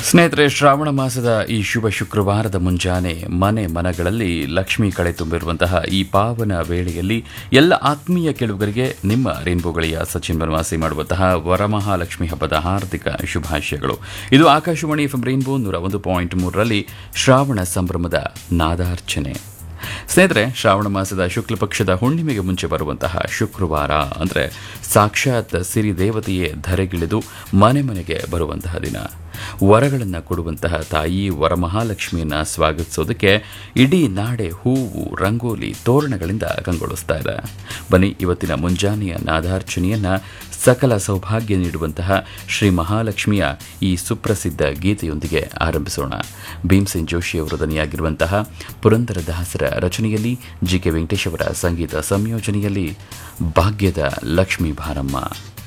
ಸ್ನೇಹಿತರೆ ಶ್ರಾವಣ ಮಾಸದ ಈ ಶುಭ ಶುಕ್ರವಾರದ ಮುಂಜಾನೆ ಮನೆ ಮನಗಳಲ್ಲಿ ಲಕ್ಷ್ಮಿ ಕಳೆ ತುಂಬಿರುವಂತಹ ಈ ಪಾವನ ವೇಳೆಯಲ್ಲಿ ಎಲ್ಲ ಆತ್ಮೀಯ ಕೇಳುಗರಿಗೆ ನಿಮ್ಮ ರೇನ್ಬೋಗಳಿಯ ಸಚಿನ್ ಬನವಾಸಿ ಮಾಡುವಂತಹ ವರಮಹಾಲಕ್ಷ್ಮಿ ಹಬ್ಬದ ಹಾರ್ದಿಕ ಶುಭಾಶಯಗಳು ಇದು ಆಕಾಶವಾಣಿ ಎಫ್ ರೇನ್ಬೋ ನೂರ ಒಂದು ಪಾಯಿಂಟ್ ಮೂರರಲ್ಲಿ ಶ್ರಾವಣ ಸಂಭ್ರಮದ ನಾದಾರ್ಚನೆ ಸ್ನೇಹಿತರೆ ಶ್ರಾವಣ ಮಾಸದ ಶುಕ್ಲ ಪಕ್ಷದ ಹುಣ್ಣಿಮೆಗೆ ಮುಂಚೆ ಬರುವಂತಹ ಶುಕ್ರವಾರ ಅಂದರೆ ಸಾಕ್ಷಾತ್ ಸಿರಿ ದೇವತೆಯೇ ಧರೆಗಿಳಿದು ಮನೆ ಮನೆಗೆ ಬರುವಂತಹ ದಿನ ವರಗಳನ್ನು ಕೊಡುವಂತಹ ತಾಯಿ ವರಮಹಾಲಕ್ಷ್ಮಿಯನ್ನ ಸ್ವಾಗತಿಸೋದಕ್ಕೆ ಇಡೀ ನಾಡೆ ಹೂವು ರಂಗೋಲಿ ತೋರಣಗಳಿಂದ ಕಂಗೊಳಿಸ್ತಾ ಇದೆ ಬನ್ನಿ ಇವತ್ತಿನ ಮುಂಜಾನೆಯ ನಾದಾರ್ಚನೆಯನ್ನ ಸಕಲ ಸೌಭಾಗ್ಯ ನೀಡುವಂತಹ ಶ್ರೀ ಮಹಾಲಕ್ಷ್ಮಿಯ ಈ ಸುಪ್ರಸಿದ್ಧ ಗೀತೆಯೊಂದಿಗೆ ಆರಂಭಿಸೋಣ ಭೀಮ್ಸೇನ್ ಜೋಶಿ ಅವರ ದನಿಯಾಗಿರುವಂತಹ ಪುರಂದರದಾಸರ ರಚನೆಯಲ್ಲಿ ಜಿ ಕೆ ವೆಂಕಟೇಶ್ ಅವರ ಸಂಗೀತ ಸಂಯೋಜನೆಯಲ್ಲಿ ಭಾಗ್ಯದ ಲಕ್ಷ್ಮೀ ಭಾರಮ್ಮ